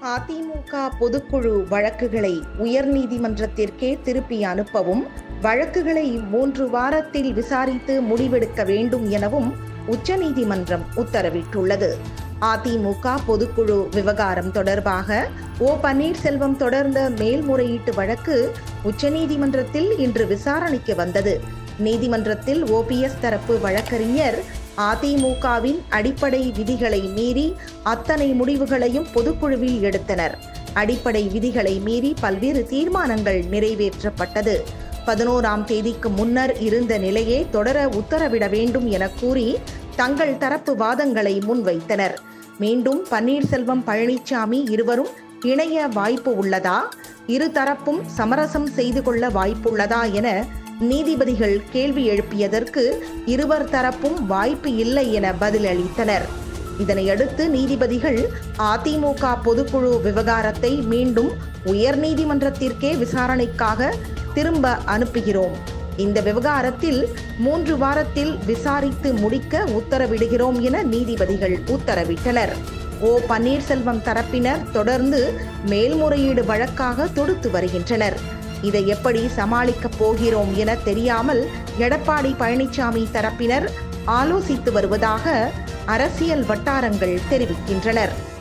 அதிமுக பொதுக்குழு வழக்குகளை உயர்நீதிமன்றத்திற்கே திருப்பி அனுப்பவும் வழக்குகளை மூன்று வாரத்தில் விசாரித்து முடிவெடுக்க வேண்டும் எனவும் உச்சநீதிமன்றம் உத்தரவிட்டுள்ளது அதிமுக பொதுக்குழு விவகாரம் தொடர்பாக ஓ பன்னீர்செல்வம் தொடர்ந்த மேல்முறையீட்டு வழக்கு உச்சநீதிமன்றத்தில் இன்று விசாரணைக்கு வந்தது நீதிமன்றத்தில் ஓபிஎஸ் தரப்பு வழக்கறிஞர் அதிமுகவின் அடிப்படை விதிகளை மீறி அத்தனை முடிவுகளையும் பொதுக்குழுவில் எடுத்தனர் அடிப்படை விதிகளை மீறி பல்வேறு தீர்மானங்கள் நிறைவேற்றப்பட்டது பதினோராம் தேதிக்கு முன்னர் இருந்த நிலையே தொடர உத்தரவிட வேண்டும் என கூறி தங்கள் தரப்பு வாதங்களை முன்வைத்தனர் மீண்டும் பன்னீர்செல்வம் பழனிசாமி இருவரும் இணைய வாய்ப்பு உள்ளதா இருதரப்பும் சமரசம் செய்து கொள்ள வாய்ப்புள்ளதா என நீதிபதிகள் கேள்வி எழுப்பியதற்கு இருவர் தரப்பும் வாய்ப்பு இல்லை என பதிலளித்தனர் இதனையடுத்து நீதிபதிகள் அதிமுக பொதுக்குழு விவகாரத்தை மீண்டும் உயர்நீதிமன்றத்திற்கே விசாரணைக்காக திரும்ப அனுப்புகிறோம் இந்த விவகாரத்தில் மூன்று வாரத்தில் விசாரித்து முடிக்க உத்தரவிடுகிறோம் என நீதிபதிகள் உத்தரவிட்டனர் ஓ பன்னீர்செல்வம் தரப்பினர் தொடர்ந்து மேல்முறையீடு வழக்காக தொடுத்து வருகின்றனர் இதை எப்படி சமாளிக்கப் போகிறோம் என தெரியாமல் எடப்பாடி பழனிசாமி தரப்பினர் ஆலோசித்து வருவதாக அரசியல் வட்டாரங்கள் தெரிவிக்கின்றனர்